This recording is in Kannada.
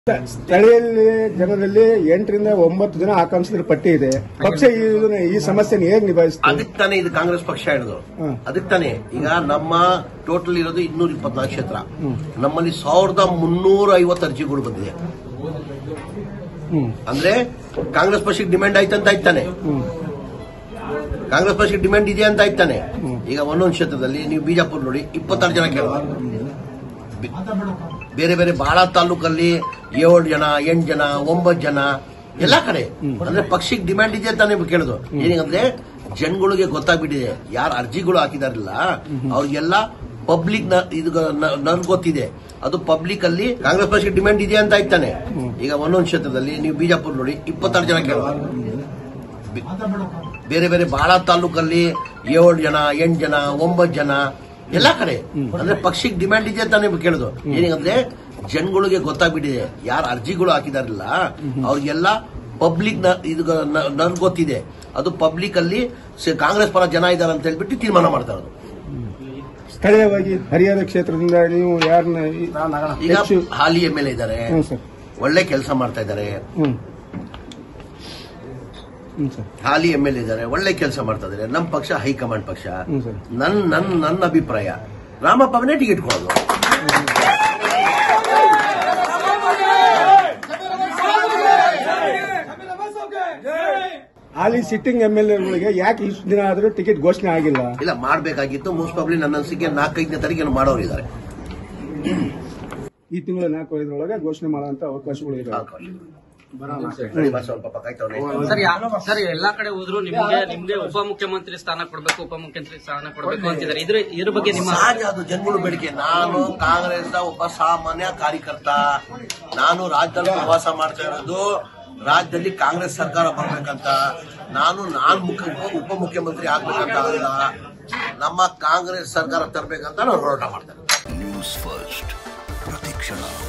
ಸ್ಥಳೀಯ ಜನರಲ್ಲಿ ಎಂಟರಿಂದ ಒಂಬತ್ತು ಜನ ಆಕಾಂಕ್ಷಿತರ ಪಟ್ಟಿ ಇದೆ ಪಕ್ಷ ಇದನ್ನ ಈ ಸಮಸ್ಯೆನ ಹೇಗೆ ನಿಭಾಯಿಸ್ತದೆ ಅದಕ್ಕೆ ತಾನೇ ಇದು ಕಾಂಗ್ರೆಸ್ ಪಕ್ಷ ಹೇಳಿದ್ರು ಹ್ಮ್. ಅದಕ್ಕೆ ತಾನೇ ಈಗ ನಮ್ಮ ಟೋಟಲ್ ಇರೋದು ಇನ್ನೂರ ಇಪ್ಪತ್ನಾಲ್ಕು ಕ್ಷೇತ್ರ ನಮ್ಮಲ್ಲಿ ಸಾವಿರದ ಮುನ್ನೂರ ಐವತ್ತು ಅರ್ಜಿಗಳು ಬಂದಿದೆ ಹ್ಮ್ ಅಂದ್ರೆ ಕಾಂಗ್ರೆಸ್ ಪಕ್ಷಕ್ಕೆ ಡಿಮ್ಯಾಂಡ್ ಆಯ್ತಂತ ಆಯ್ತಾನೆ ಹ್ಮ್ ಕಾಂಗ್ರೆಸ್ ಪಕ್ಷಕ್ಕೆ ಡಿಮ್ಯಾಂಡ್ ಇದೆ ಅಂತ ಆಯ್ತಾನೆ ಈಗ ಒಂದೊಂದು ಕ್ಷೇತ್ರದಲ್ಲಿ ನೀವು ಬಿಜಾಪುರ ನೋಡಿ ಇಪ್ಪತ್ತಾರು ಜನ ಕೇಳುವ ಬೇರೆ ಬೇರೆ ಬಹಳ ತಾಲೂಕಲ್ಲಿ ಏಳು ಜನ ಎಂಟು ಜನ ಒಂಬತ್ತು ಜನ ಎಲ್ಲಾ ಕಡೆ ಅಂದ್ರೆ ಪಕ್ಷಕ್ಕೆ ಡಿಮ್ಯಾಂಡ್ ಇದೆ ಅಂತ ನೀವು ಕೇಳುದು ಏನಂದ್ರೆ ಜನಗಳಿಗೆ ಗೊತ್ತಾಗ್ಬಿಟ್ಟಿದೆ ಯಾರು ಅರ್ಜಿಗಳು ಹಾಕಿದಾರಲ್ಲ ಅವ್ರಿಗೆಲ್ಲ ಪಬ್ಲಿಕ್ ಇದು ನನ್ ಗೊತ್ತಿದೆ ಅದು ಪಬ್ಲಿಕ್ ಅಲ್ಲಿ ಕಾಂಗ್ರೆಸ್ ಪಕ್ಷಕ್ಕೆ ಡಿಮ್ಯಾಂಡ್ ಇದೆ ಅಂತ ಆಯ್ತಾನೆ ಈಗ ಒಂದೊಂದು ಕ್ಷೇತ್ರದಲ್ಲಿ ನೀವು ಬಿಜಾಪುರ ನೋಡಿ ಇಪ್ಪತ್ತಾರು ಜನ ಕೇಳುವ ಬೇರೆ ಬೇರೆ ಬಹಳ ತಾಲೂಕಲ್ಲಿ ಏಳು ಜನ ಎಂಟು ಜನ ಒಂಬತ್ತು ಜನ ಎಲ್ಲಾ ಕಡೆ ಅಂದ್ರೆ ಪಕ್ಷಕ್ಕೆ ಡಿಮ್ಯಾಂಡ್ ಇದೆ ಅಂತ ನೀವು ಕೇಳುದು ಏನಂದ್ರೆ ಜನಗಳಿಗೆ ಗೊತ್ತಾಗ್ಬಿಟ್ಟಿದೆ ಯಾರು ಅರ್ಜಿಗಳು ಹಾಕಿದಾರಲ್ಲ ಅವ್ರಿಗೆಲ್ಲ ಪಬ್ಲಿಕ್ ಇದು ನನ್ ಗೊತ್ತಿದೆ ಅದು ಪಬ್ಲಿಕ್ ಅಲ್ಲಿ ಸ- ಕಾಂಗ್ರೆಸ್ ಪರ ಜನ ಇದಾರೆ ಅಂತ ಹೇಳ್ಬಿಟ್ಟು ತೀರ್ಮಾನ ಮಾಡ್ತಾ ಇರೋದು ಸ್ಥಳೀಯವಾಗಿ ಹರಿಹರ ಕ್ಷೇತ್ರದಿಂದ ನೀವು ಯಾರನ್ನ ಈಗ ಹೆಚ್ಚು ಹಾಲಿ ಎಂ ಎಲ್ ಎ ಇದ್ದಾರೆ ಹ್ಮ್ ಸರ್ ಒಳ್ಳೆ ಕೆಲಸ ಮಾಡ್ತಾ ಇದ್ದಾರೆ ಹ್ಮ್ ಹ್ಮ್ ಸರ್ ಹಾಲಿ ಎಂ ಎಲ್ ಎ ಇದ್ದಾರೆ ಒಳ್ಳೆ ಕೆಲಸ ಮಾಡ್ತಾ ಇದ್ದಾರೆ ನಮ್ಮ ಪಕ್ಷ ಹೈಕಮಾಂಡ್ ಪಕ್ಷ ಹ್ಮ್ ಸರ್ ನನ್ ನನ್ ನನ್ನ ಅಭಿಪ್ರಾಯ ರಾಮಪ್ಪ ಅವನೇ ಟಿಕೆಟ್ ಕೊಡೋದು ಹಾಲಿ ಸಿಟ್ಟಿಂಗ್ ಎಂ ಎಲ್ ಎಗಳಿಗೆ ಯಾಕೆ ಇಷ್ಟು ದಿನ ಆದರೂ ಟಿಕೆಟ್ ಘೋಷಣೆ ಆಗಿಲ್ಲ ಇಲ್ಲ ಮಾಡಬೇಕಾಗಿತ್ತು ಮೋಸ್ಟ್ ಪ್ರಾಬ್ಲಿ ನನ್ನ ಅನಿಸಿಕೆ ನಾಲ್ಕೈದನೇ ತಾರೀಕಿನ ಮಾಡೋರು ಇದ್ದಾರೆ ಈ ತಿಂಗಳ ನಾಲ್ಕು ಐದರೊಳಗೆ ಘೋಷಣೆ ಮಾಡುವಂತ ಅವಕಾಶಗಳು ಇದೆ ಸ್ವಲ್ಪ ಪಕ್ಕ ಆಯ್ತವ್ನೆ. ಸರ್ ಯಾ- ಸರ್ ಎಲ್ಲಾ ಕಡೆ ಹೋದ್ರು ನಿಮ್ಗೆ ನಿಮ್ಗೆ ಉಪಮುಖ್ಯಮಂತ್ರಿ ಸ್ಥಾನ ಕೊಡ್ಬೇಕು ಉಪಮುಖ್ಯಮಂತ್ರಿ ಸ್ಥಾನ ಕೊಡ್ಬೇಕು ಅಂತಿದ್ದಾರೆ ಇದ್ರ ಇದ್ರ ಬಗ್ಗೆ ನಿಮ್ಮ ಸಹಜ ಅದು ಜನಗಳ ಬೇಡಿಕೆ ನಾನು ಕಾಂಗ್ರೆಸ್ ಒಬ್ಬ ಸಾಮಾನ್ಯ ಕಾರ್ಯಕರ್ತ ನಾನು ರಾಜ್ಯದಲ್ಲಿ ಪ್ರವಾಸ ಮಾಡ್ತಾ ಇರೋದು ರಾಜ್ಯದಲ್ಲಿ ಕಾಂಗ್ರೆಸ್ ಸರ್ಕಾರ ಬರ್ಬೇಕಂತ ನಾನು ನಾನ್ ಮುಖ್ಯ ಉಪಮುಖ್ಯಮಂತ್ರಿ ಆಗ್ಬೇಕಂತ ಅಲ್ಲ ನಮ್ಮ ಕಾಂಗ್ರೆಸ್ ಸರ್ಕಾರ ತರ್ಬೇಕಂತ ನಾನು ಹೋರಾಟ ಮಾಡ್ತೇನೆ ನ್ಯೂಸ್ ಫಸ್ಟ್ ಪ್ರತಿಕ್ಷಣ